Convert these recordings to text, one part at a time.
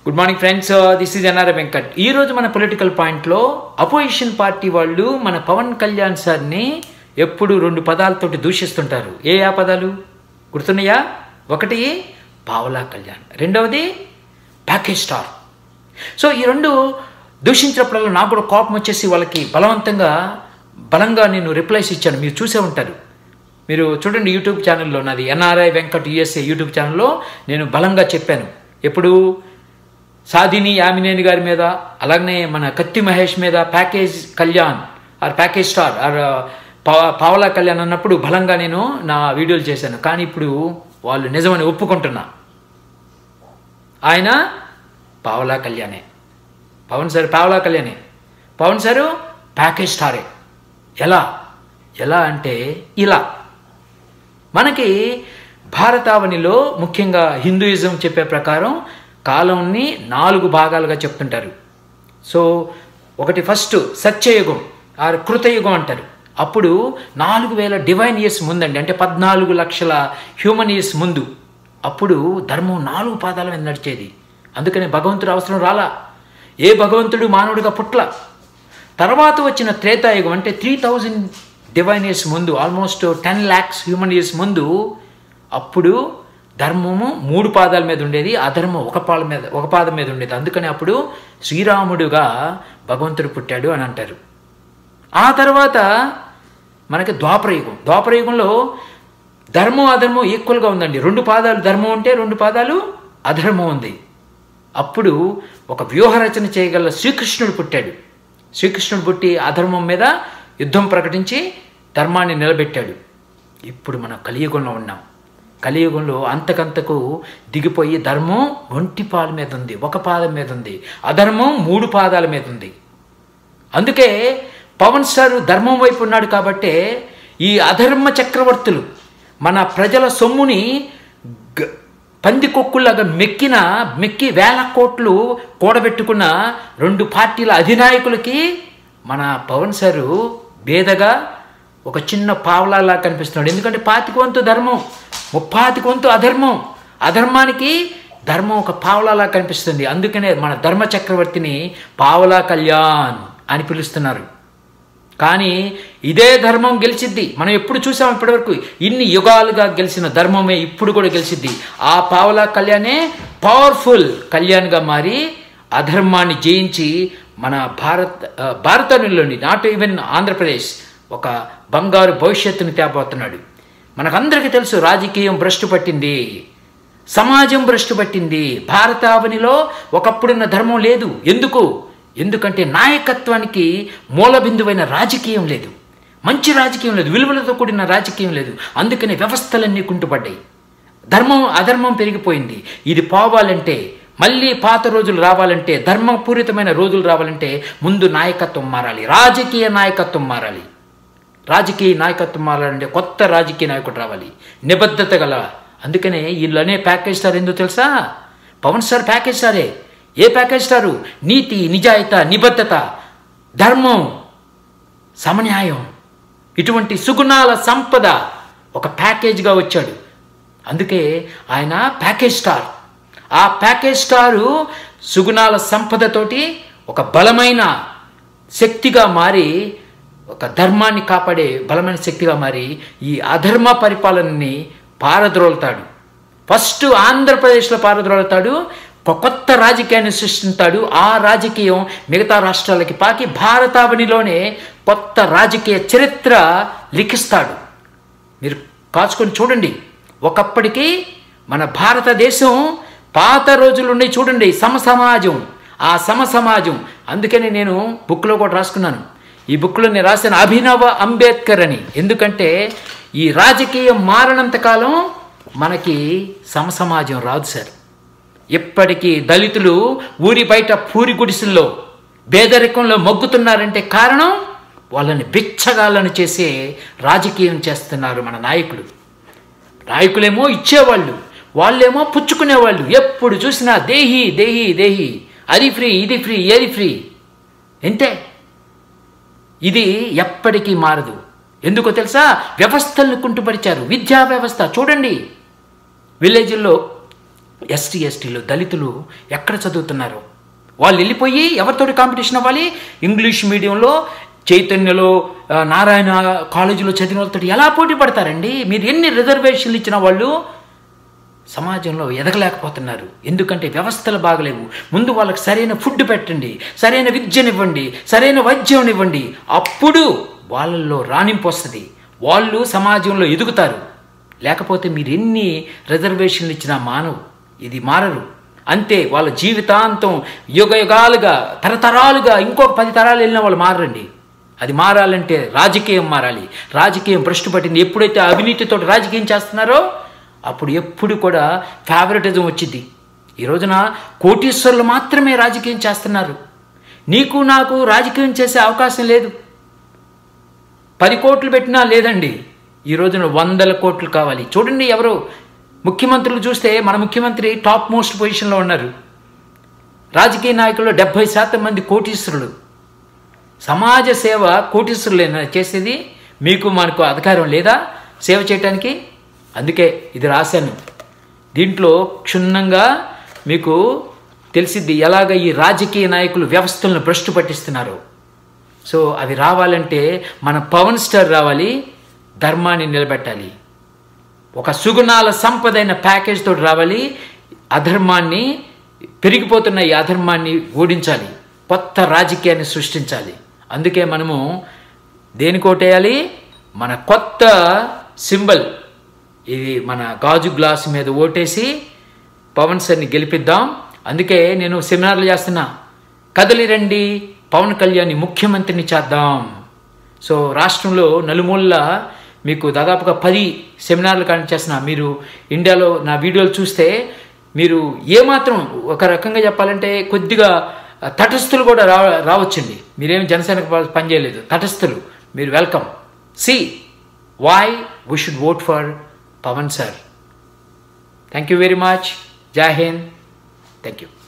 good morning friends this is NR Venkat ఈ రోజు మన పొలిటికల్ పాయింట్లో అపోజిషన్ పార్టీ వాళ్ళు మన పవన్ కళ్యాణ్ సార్ని ఎప్పుడు రెండు పదాలతోటి దూషిస్తుంటారు ఏ ఆ పదాలు గుర్తున్నాయా ఒకటి పావలా కళ్యాణ్ రెండవది ప్యాకేజ్ స్టార్ సో ఈ రెండు దూషించినప్పుడల్లా నాకు కూడా కోపం వచ్చేసి వాళ్ళకి బలవంతంగా బలంగా నేను రిప్లైస్ ఇచ్చాను మీరు చూసే ఉంటారు మీరు చూడండి యూట్యూబ్ ఛానల్లో నాది ఎన్ఆర్ఐ వెంకట్ యుఎస్ఏ యూట్యూబ్ ఛానల్లో నేను బలంగా చెప్పాను ఎప్పుడు సాధిని యామినేని గారి మీద అలాగనే మన కత్తి మహేష్ మీద package Kalyan or package star or పా- పావలా కళ్యాణ్ అన్నప్పుడు బలంగా నేను నా వీడియోలు చేశాను కానీ ఇప్పుడు వాళ్ళు నిజమని ఒప్పుకుంటున్నా ఆయన పావలా కళ్యాణే పవన్ సార్ పావలా కళ్యాణే పవన్ సారు ప్యాకేజ్ స్టారే ఎలా ఎలా అంటే ఇలా మనకి భారతావనిలో ముఖ్యంగా హిందూయిజం చెప్పే ప్రకారం కాలంని నాలుగు భాగాలుగా చెప్తుంటారు సో ఒకటి ఫస్ట్ సత్యయుగం ఆర్ కృతయుగం అంటారు అప్పుడు నాలుగు వేల డివైన్ ఇయర్స్ ముందండి అంటే పద్నాలుగు లక్షల హ్యూమన్ ఇయర్స్ ముందు అప్పుడు ధర్మం నాలుగు పాదాల మీద నడిచేది అందుకని భగవంతుడు అవసరం రాలా ఏ భగవంతుడు మానవుడిగా పుట్ల తర్వాత వచ్చిన త్రేతాయుగం అంటే త్రీ థౌజండ్ డివైన్ ఇయర్స్ ముందు almost ten lakhs human years ముందు అప్పుడు ధర్మము మూడు పాదాల మీద ఉండేది అధర్మం ఒక పాద మీద ఒక పాదం మీద ఉండేది అందుకని అప్పుడు శ్రీరాముడుగా భగవంతుడు పుట్టాడు అని అంటారు ఆ తర్వాత మనకి ద్వాపరయుగం ద్వాపరయుగంలో ధర్మం అధర్మం ఈక్వల్గా ఉందండి రెండు పాదాలు ధర్మం ఉంటే రెండు పాదాలు అధర్మం ఉంది అప్పుడు ఒక వ్యూహరచన చేయగల శ్రీకృష్ణుడు పుట్టాడు శ్రీకృష్ణుడు పుట్టి అధర్మం మీద యుద్ధం ప్రకటించి ధర్మాన్ని నిలబెట్టాడు ఇప్పుడు మనం కలియుగంలో ఉన్నాం కలియుగంలో అంతకంతకు దిగిపోయి ధర్మం ఒంటి పాల మీద ఉంది ఒక పాదం మీద ఉంది అధర్మం మూడు పాదాల మీద ఉంది అందుకే పవన్ సార్ ధర్మం వైపు ఉన్నాడు కాబట్టే ఈ అధర్మ చక్రవర్తులు మన ప్రజల సొమ్ముని గ- పందికొక్కులాగా మెక్కిన మెక్కి వేల కోట్లు కూడబెట్టుకున్న రెండు పార్టీల అధినాయకులకి మన పవన్ సారు బేదగా ఒక చిన్న పావలాలా కనిపిస్తున్నాడు ఎందుకంటే పాతిక వంతు ధర్మం ముప్పాతిక వంతు అధర్మం అధర్మానికి ధర్మం ఒక పావలాలా కనిపిస్తుంది అందుకనే మన ధర్మ చక్రవర్తిని పావలా కళ్యాణ్ అని పిలుస్తున్నారు కానీ ఇదే ధర్మం గెలిచిద్ది మనం ఎప్పుడు చూసాం ఇప్పటివరకు ఇన్ని యుగాలుగా గెలిచిన ధర్మమే ఇప్పుడు కూడా గెలిచిద్ది ఆ పావలా కళ్యాణే పవర్ఫుల్ కళ్యాణ్గా మారి అధర్మాన్ని జయించి మన భారత్ ఆ, భారతంలోని నాట్ ఈవెన్ ఆంధ్రప్రదేశ్ ఒక బంగారు భవిష్యత్తుని తేబోతున్నాడు మనకందరికీ తెలుసు రాజకీయం భ్రష్టు పట్టింది సమాజం భ్రష్టు పట్టింది భారతావనిలో ఒకప్పుడున్న ధర్మం లేదు ఎందుకు ఎందుకంటే నాయకత్వానికి మూలబిందువైన రాజకీయం లేదు మంచి రాజకీయం లేదు విలువలతో కూడిన రాజకీయం లేదు అందుకని వ్యవస్థలన్నీ కుంటుపడ్డాయి ధర్మం అధర్మం పెరిగిపోయింది ఇది పోవాలంటే మళ్ళీ పాత రోజులు రావాలంటే ధర్మపూరితమైన రోజులు రావాలంటే ముందు నాయకత్వం మారాలి రాజకీయ నాయకత్వం మారాలి రాజకీయ నాయకత్వం మారాలంటే కొత్త రాజకీయ నాయకుడు రావాలి నిబద్ధత గల అందుకనే వీళ్ళనే ప్యాకేజ్ స్టార్ ఎందుకు తెలుసా పవన్ స్టార్ ప్యాకేజ్ స్టారే ఏ ప్యాకేజ్ స్టారు నీతి నిజాయిత నిబద్ధత ధర్మం సమన్యాయం ఇటువంటి సుగుణాల సంపద ఒక ప్యాకేజ్గా వచ్చాడు అందుకే ఆయన ప్యాకేజ్ స్టార్ ఆ ప్యాకేజ్ స్టారు సుగుణాల సంపదతోటి ఒక బలమైన శక్తిగా మారి ఒక ధర్మాన్ని కాపాడే బలమైన శక్తిగా మారి ఈ అధర్మ పరిపాలనని పారద్రోలుతాడు ఫస్ట్ ఆంధ్రప్రదేశ్లో పారద్రోలుతాడు ఒక కొత్త రాజకీయాన్ని సృష్టిస్తాడు ఆ రాజకీయం మిగతా రాష్ట్రాలకి పాకి భారతావనిలోనే కొత్త రాజకీయ చరిత్ర లిఖిస్తాడు మీరు కాచుకొని చూడండి ఒకప్పటికి మన భారతదేశం పాత రోజులు ఉన్నాయి చూడండి సమసమాజం ఆ సమసమాజం అందుకని నేను బుక్లో కూడా రాసుకున్నాను ఈ బుక్లో నేను రాసిన అభినవ అంబేద్కర్ అని ఎందుకంటే ఈ రాజకీయం మారనంత కాలం మనకి సమసమాజం రాదు సార్ ఇప్పటికీ దళితులు ఊరి బయట పూరి గుడిసెల్లో పేదరికంలో మొగ్గుతున్నారంటే కారణం వాళ్ళని బిచ్చగాళ్ళను చేసే రాజకీయం చేస్తున్నారు మన నాయకులు నాయకులేమో ఇచ్చేవాళ్ళు వాళ్ళేమో పుచ్చుకునేవాళ్ళు ఎప్పుడు చూసినా దేహి దేహి దేహి అది ఫ్రీ ఇది ఫ్రీ ఏది ఫ్రీ ఎంతే ఇది ఎప్పటికీ మారదు ఎందుకో తెలుసా వ్యవస్థలను కుంటుపరిచారు విద్యా వ్యవస్థ చూడండి విలేజ్ల్లో ఎస్టీ ఎస్టీలు దళితులు ఎక్కడ చదువుతున్నారు వాళ్ళు వెళ్ళిపోయి ఎవరితోటి కాంపిటీషన్ అవ్వాలి ఇంగ్లీష్ మీడియంలో చైతన్యలో ఆ, నారాయణ కాలేజీలో చదివిన వాళ్ళతో ఎలా పోటీ పడతారండి మీరు ఎన్ని రిజర్వేషన్లు ఇచ్చిన వాళ్ళు సమాజంలో ఎదగలేకపోతున్నారు ఎందుకంటే వ్యవస్థలు బాగలేవు ముందు వాళ్ళకి సరైన ఫుడ్ పెట్టండి సరైన విద్యనివ్వండి సరైన వైద్యం ఇవ్వండి అప్పుడు వాళ్ళల్లో రాణింపు వస్తుంది వాళ్ళు సమాజంలో ఎదుగుతారు లేకపోతే మీరు ఎన్ని రిజర్వేషన్లు ఇచ్చినా మానవు ఇది మారరు అంతే వాళ్ళ జీవితాంతం యుగ యుగాలుగా తరతరాలుగా ఇంకొక పది తరాలు వెళ్ళిన వాళ్ళు మారండి అది మారాలంటే రాజకీయం మారాలి రాజకీయం భ్రష్టు పట్టింది ఎప్పుడైతే అవినీతితో రాజకీయం చేస్తున్నారో అప్పుడు ఎప్పుడు కూడా ఫేవరెటిజం వచ్చింది ఈ రోజున కోటీశ్వరులు మాత్రమే రాజకీయం చేస్తున్నారు నీకు నాకు రాజకీయం చేసే అవకాశం లేదు పది కోట్లు పెట్టినా లేదండి ఈ రోజున వందల కోట్లు కావాలి చూడండి ఎవరు ముఖ్యమంత్రులు చూస్తే మన ముఖ్యమంత్రి టాప్ మోస్ట్ పొజిషన్లో ఉన్నారు రాజకీయ నాయకుల్లో డెబ్భై శాతం మంది కోటీశ్వరులు సమాజ సేవ కోటీశ్వరులేనా చేసేది మీకు మనకు అధికారం లేదా సేవ చేయటానికి అందుకే ఇది రాశాను దీంట్లో క్షుణ్ణంగా మీకు తెలిసిద్ది ఎలాగ ఈ రాజకీయ నాయకులు వ్యవస్థలను భ్రష్టు పట్టిస్తున్నారు సో అవి రావాలంటే మన పవన్ స్టార్ రావాలి ధర్మాన్ని నిలబెట్టాలి ఒక సుగుణాల సంపదైన ప్యాకేజ్ తోటి రావాలి అధర్మాన్ని పెరిగిపోతున్న ఈ అధర్మాన్ని ఓడించాలి కొత్త రాజకీయాన్ని సృష్టించాలి అందుకే మనము దేనికోటేయాలి మన కొత్త సింబల్ ఇది మన గాజు గ్లాస్ మీద ఓటేసి పవన్ సార్ని గెలిపిద్దాం అందుకే నేను సెమినార్లు చేస్తున్నా కదలి రండి పవన్ కళ్యాణ్ని ముఖ్యమంత్రిని చేద్దాం సో రాష్ట్రంలో నలుమూలల మీకు దాదాపుగా పది సెమినార్లు కండక్ట్ చేస్తున్నా మీరు ఇండియాలో నా వీడియోలు చూస్తే మీరు ఏమాత్రం ఒక రకంగా చెప్పాలంటే కొద్దిగా తటస్థులు కూడా రా రావచ్చండి మీరేం జనసేనకు ప- పనిచేయలేదు తటస్థులు మీరు welcome see why we should vote for Pawan sir thank you very much Jai Hind thank you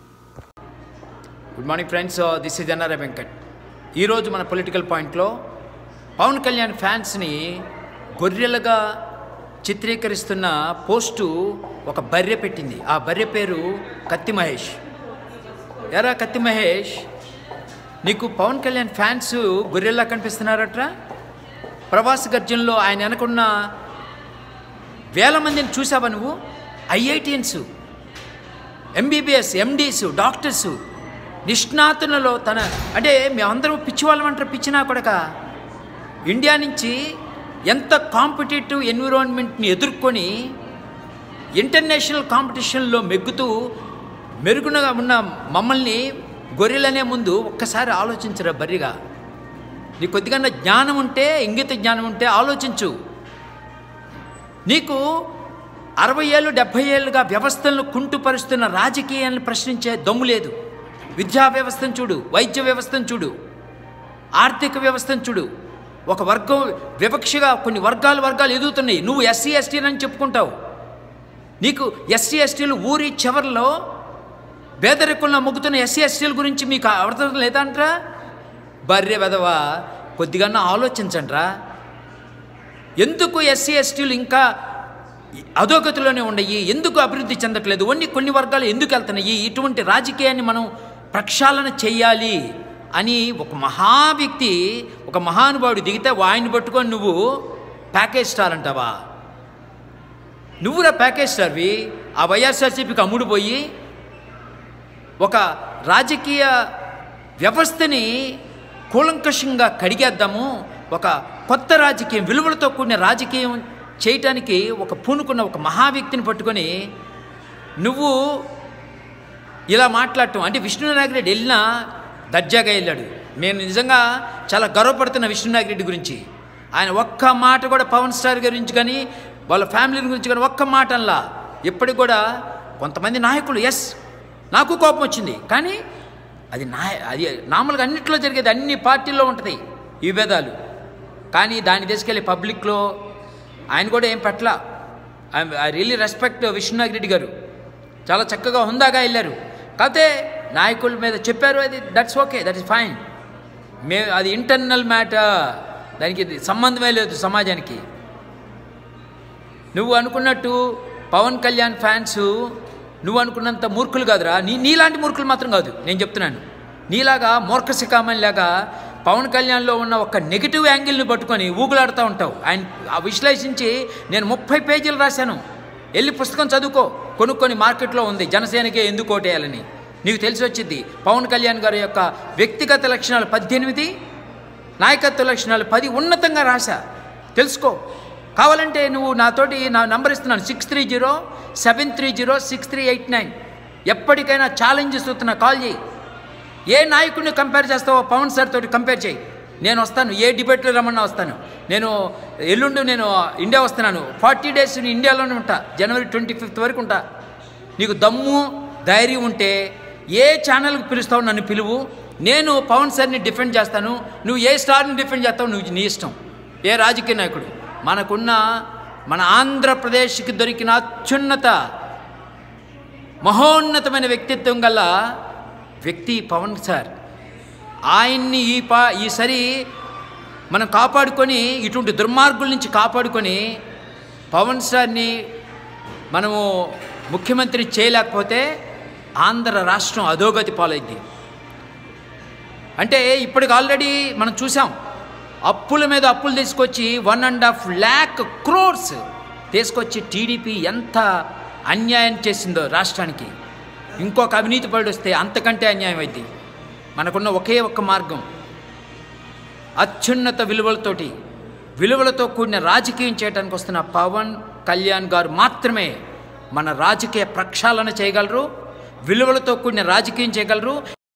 good morning friends this is NRI Venkat ఈరోజు మన పొలిటికల్ పాయింట్లో పవన్ కళ్యాణ్ ఫ్యాన్స్ని గొర్రెలుగా చిత్రీకరిస్తున్న పోస్టు ఒక బర్రె పెట్టింది ఆ బర్రె పేరు కత్తి మహేష్ ఎరా కత్తి మహేష్ నీకు పవన్ కళ్యాణ్ ఫ్యాన్స్ గొర్రెల్లా కనిపిస్తున్నారట్రా ప్రవాస గర్జనలో ఆయన వెనకున్న వేల మందిని చూసావా నువ్వు ఐఐటిఎన్స్ ఎంబీబీఎస్ ఎండీస్ డాక్టర్స్ నిష్ణాతులలో తన అంటే మేమందరం పిచ్చివాళ్ళం అంటారు పిచ్చినా కొడక ఇండియా నుంచి ఎంత కాంపిటేటివ్ ఎన్విరాన్మెంట్ని ఎదుర్కొని ఇంటర్నేషనల్ కాంపిటీషన్లో మెగ్గుతూ మెరుగునగా ఉన్న మమ్మల్ని గొర్రెలనే ముందు ఒక్కసారి ఆలోచించరా బర్రిగా నీకు కొద్దిగా జ్ఞానం ఉంటే ఇంగిత జ్ఞానం ఉంటే ఆలోచించు నీకు అరవై ఏళ్ళు డెబ్భై ఏళ్ళుగా వ్యవస్థలను కుంటుపరుస్తున్న రాజకీయాలను ప్రశ్నించే దమ్ము లేదు విద్యా వ్యవస్థను చూడు వైద్య వ్యవస్థను చూడు ఆర్థిక వ్యవస్థను చూడు ఒక వర్గం వివక్షగా కొన్ని వర్గాలు వర్గాలు ఎదుగుతున్నాయి నువ్వు ఎస్సీ ఎస్టీలని చెప్పుకుంటావు నీకు ఎస్సీ ఎస్టీలు ఊరి చివరిలో పేదరికంలో మొగ్గుతున్న ఎస్సీ ఎస్టీల గురించి మీకు అర్థం లేదంట్రా బర్రె వెదవా కొద్దిగా ఆలోచించండిరా ఎందుకు ఎస్సీ ఎస్టీలు ఇంకా అధోగతిలోనే ఉన్నాయి ఎందుకు అభివృద్ధి చెందట్లేదు కొన్ని కొన్ని వర్గాలు ఎందుకు వెళ్తున్నాయి ఇటువంటి రాజకీయాన్ని మనం ప్రక్షాళన చేయాలి అని ఒక మహా వ్యక్తి ఒక మహానుభావుడు దిగితే వాయిని పట్టుకొని నువ్వు ప్యాకేజ్ స్టార్ అంటావా నువ్వురా ప్యాకేజ్ స్టార్వి ఆ వైఎస్ఆర్సీపీకి అమ్ముడు పోయి ఒక రాజకీయ వ్యవస్థని కూలంకషంగా కడిగేద్దాము ఒక కొత్త రాజకీయం విలువలతో కూడిన రాజకీయం చేయటానికి ఒక పూనుకున్న ఒక మహా వ్యక్తిని పట్టుకొని నువ్వు ఇలా మాట్లాడటం అంటే విష్ణునాగిరెడ్డి వెళ్ళినా దర్జాగా వెళ్ళాడు నేను నిజంగా చాలా గర్వపడుతున్న విష్ణునాగిరెడ్డి గురించి ఆయన ఒక్క మాట కూడా పవన్ స్టార్ గురించి కానీ వాళ్ళ ఫ్యామిలీ గురించి కానీ ఒక్క మాట అనలా ఇప్పటికి కూడా కొంతమంది నాయకులు ఎస్ నాకు కోపం వచ్చింది కానీ అది నా అది నార్మల్గా అన్నింటిలో జరిగేది అన్ని పార్టీల్లో ఉంటుంది ఈ విభేదాలు కానీ దాన్ని తీసుకెళ్ళి పబ్లిక్లో ఆయన కూడా ఏం పట్ల ఐ రియలీ రెస్పెక్ట్ విష్ణునాగిరెడ్డి గారు చాలా చక్కగా హుందాగా వెళ్ళారు కాకపోతే నాయకుల మీద చెప్పారు అది that's okay that is fine may అది ఇంటర్నల్ మ్యాటర్ దానికి ఇది సంబంధమే లేదు సమాజానికి నువ్వు అనుకున్నట్టు పవన్ కళ్యాణ్ ఫ్యాన్స్ నువ్వు అనుకున్నంత మూర్ఖులు కాదురా నీ నీలాంటి మూర్ఖులు మాత్రం కాదు నేను చెప్తున్నాను నీలాగా మూర్ఖ శిఖామణిలాగా పవన్ కళ్యాణ్లో ఉన్న ఒక నెగిటివ్ యాంగిల్ని పట్టుకొని ఊగులాడుతూ ఉంటావు ఆయన ఆ విశ్లేషించి నేను ముప్పై పేజీలు రాశాను వెళ్ళి పుస్తకం చదువుకో కొనుక్కొని మార్కెట్లో ఉంది జనసేనకే ఎందుకు ఓటేయాలని నీకు తెలిసి వచ్చింది పవన్ కళ్యాణ్ గారి యొక్క వ్యక్తిగత లక్షణాలు పద్దెనిమిది నాయకత్వ లక్షణాలు పది ఉన్నతంగా రాశా తెలుసుకో కావాలంటే నువ్వు నాతోటి నా నంబర్ ఇస్తున్నాను six three zero seven three zero six three eight nine ఎప్పటికైనా ఛాలెంజ్ ఇస్తున్నా కాల్ చేయి ఏ నాయకుడిని కంపేర్ చేస్తావో పవన్ సార్ తోటి కంపేర్ చేయి నేను వస్తాను ఏ డిబేట్లో రమ్మన్నా వస్తాను నేను ఎల్లుండి నేను ఇండియా వస్తున్నాను ఫార్టీ డేస్ నేను ఇండియాలోనే ఉంటా జనవరి ట్వంటీ ఫిఫ్త్ వరకు ఉంటా నీకు దమ్ము ధైర్యం ఉంటే ఏ ఛానల్కి పిలుస్తావు నన్ను పిలువు నేను పవన్ సార్ని డిఫెండ్ చేస్తాను నువ్వు ఏ స్టార్ని డిఫెండ్ చేస్తావు నువ్వు నీ ఇష్టం ఏ రాజకీయ నాయకుడు మనకున్న మన ఆంధ్రప్రదేశ్కి దొరికిన అత్యున్నత మహోన్నతమైన వ్యక్తిత్వం గల వ్యక్తి పవన్ సార్ ఆయన్ని ఈ పా ఈసారి మనం కాపాడుకొని ఇటువంటి దుర్మార్గుల నుంచి కాపాడుకొని పవన్ సార్ని మనము ముఖ్యమంత్రి చేయలేకపోతే ఆంధ్ర రాష్ట్రం అధోగతి పాలైంది అంటే ఇప్పటికి ఆల్రెడీ మనం చూసాం అప్పుల మీద అప్పులు తీసుకొచ్చి one and half lakh crores తీసుకొచ్చి టీడీపీ ఎంత అన్యాయం చేసిందో రాష్ట్రానికి ఇంకొక అవినీతి పడి వస్తే అంతకంటే అన్యాయం అయింది మనకున్న ఒకే ఒక్క మార్గం అత్యున్నత విలువలతోటి విలువలతో కూడిన రాజకీయం చేయడానికి వస్తున్న పవన్ కళ్యాణ్ గారు మాత్రమే మన రాజకీయ ప్రక్షాళన చేయగలరు విలువలతో కూడిన రాజకీయం చేయగలరు